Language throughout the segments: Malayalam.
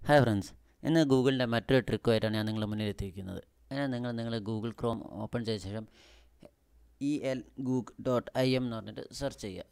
ഹായ് ഫ്രണ്ട്സ് ഇന്ന് ഗൂഗിളിൻ്റെ മറ്റൊരു ട്രിക്കുമായിട്ടാണ് ഞാൻ നിങ്ങളുടെ മുന്നിൽ എത്തിയിരിക്കുന്നത് അതിന് നിങ്ങൾ നിങ്ങൾ ഗൂഗിൾ ക്രോം ഓപ്പൺ ചെയ്ത ശേഷം E L goog dot I M എന്ന് പറഞ്ഞിട്ട് സെർച്ച് ചെയ്യുക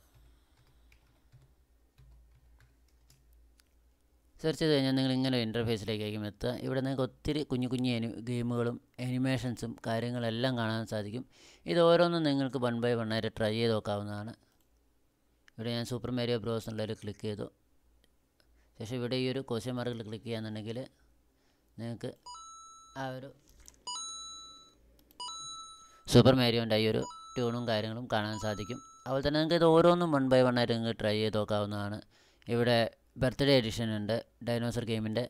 സെർച്ച് ചെയ്ത് കഴിഞ്ഞാൽ നിങ്ങൾ ഇങ്ങനെ ഇൻ്റർഫേസിലേക്കായിരിക്കും എത്തുക ഇവിടെ നിങ്ങൾക്ക് ഒത്തിരി കുഞ്ഞു കുഞ്ഞു അനി ഗെയിമുകളും ആനിമേഷൻസും കാര്യങ്ങളെല്ലാം കാണാൻ സാധിക്കും ഇത് ഓരോന്നും നിങ്ങൾക്ക് വൺ ബൈ വൺ ആയിട്ട് ട്രൈ ചെയ്ത് നോക്കാവുന്നതാണ് ഇവിടെ ഞാൻ സൂപ്പർ മാരിയോ ബ്രോസ് എന്നുള്ളതിൽ ക്ലിക്ക് ചെയ്തു ശേഷം ഇവിടെ ഈ ഒരു ക്വസ്റ്റ്യൻ മാർക്കിൽ ക്ലിക്ക് ചെയ്യാന്നുണ്ടെങ്കിൽ നിങ്ങൾക്ക് ആ ഒരു സൂപ്പർ മാരിയോൻ്റെ ഈ ഒരു ട്യൂണും കാര്യങ്ങളും കാണാൻ സാധിക്കും അതുപോലെ തന്നെ നിങ്ങൾക്ക് ഇത് ഓരോന്നും വൺ ബൈ വൺ ആയിട്ട് നിങ്ങൾക്ക് ട്രൈ ചെയ്ത് നോക്കാവുന്നതാണ് ഇവിടെ ബർത്ത്ഡേ എഡിഷൻ ഉണ്ട് ഡൈനോസർ ഗെയിമിൻ്റെ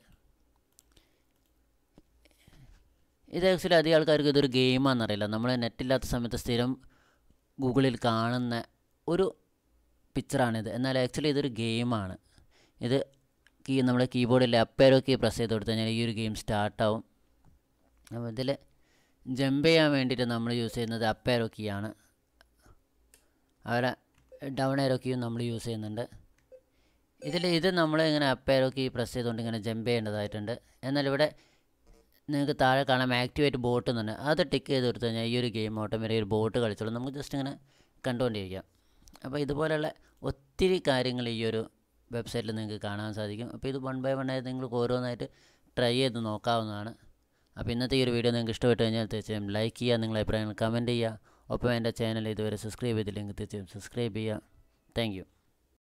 ഇത് ആക്ച്വലി അധികം ആൾക്കാർക്ക് ഇതൊരു ഗെയിമാണെന്നറിയില്ല നമ്മൾ നെറ്റില്ലാത്ത സമയത്ത് സ്ഥിരം ഗൂഗിളിൽ കാണുന്ന ഒരു പിക്ചറാണിത് എന്നാൽ ആക്ച്വലി ഇതൊരു ഗെയിമാണ് ഇത് കീ നമ്മുടെ കീബോർഡിൽ അപ്പേരോ കീ പ്രസ് ചെയ്ത് കൊടുത്തു കഴിഞ്ഞാൽ ഈ ഒരു ഗെയിം സ്റ്റാർട്ടാവും അപ്പോൾ ഇതിൽ ജമ്പ് ചെയ്യാൻ വേണ്ടിയിട്ട് നമ്മൾ യൂസ് ചെയ്യുന്നത് അപ്പേരോ കീ ആണ് അവരെ ഡൗൺ ഏരോ കീയും നമ്മൾ യൂസ് ചെയ്യുന്നുണ്ട് ഇതിൽ ഇത് നമ്മൾ ഇങ്ങനെ അപ്പേരോ കീ പ്രസ് ചെയ്തുകൊണ്ട് ഇങ്ങനെ ജമ്പ് ചെയ്യേണ്ടതായിട്ടുണ്ട് എന്നാൽ ഇവിടെ നിങ്ങൾക്ക് താഴെ കാണാം ആക്ടിവേറ്റ് ബോട്ട് എന്നുണ്ട് അത് ടിക്ക് ചെയ്ത് കൊടുത്തു കഴിഞ്ഞാൽ ഈ ഒരു ഗെയിം ഓട്ടോമാറ്റിക് ഒരു ബോട്ട് കളിച്ചോളൂ നമുക്ക് ജസ്റ്റ് ഇങ്ങനെ കണ്ടുകൊണ്ടിരിക്കാം അപ്പോൾ ഇതുപോലെയുള്ള ഒത്തിരി കാര്യങ്ങൾ ഈ ഒരു വെബ്സൈറ്റിൽ നിങ്ങൾക്ക് കാണാൻ സാധിക്കും അപ്പോൾ ഇത് വൺ ബൈ വൺ ആയിട്ട് നിങ്ങൾക്ക് ഓരോന്നായിട്ട് ട്രൈ ചെയ്ത് നോക്കാവുന്നതാണ് അപ്പോൾ ഇന്നത്തെ ഈ ഒരു വീഡിയോ നിങ്ങൾക്ക് ഇഷ്ടപ്പെട്ട് കഴിഞ്ഞാൽ തീർച്ചയായും ലൈക്ക് ചെയ്യുക നിങ്ങളുടെ അഭിപ്രായങ്ങൾ കമൻറ്റ് ചെയ്യുക ഒപ്പം എൻ്റെ ചാനൽ ഇതുവരെ സബ്സ്ക്രൈബ് ചെയ്തില്ലെങ്കിൽ തീർച്ചയായും സബ്സ്ക്രൈബ് ചെയ്യുക താങ്ക്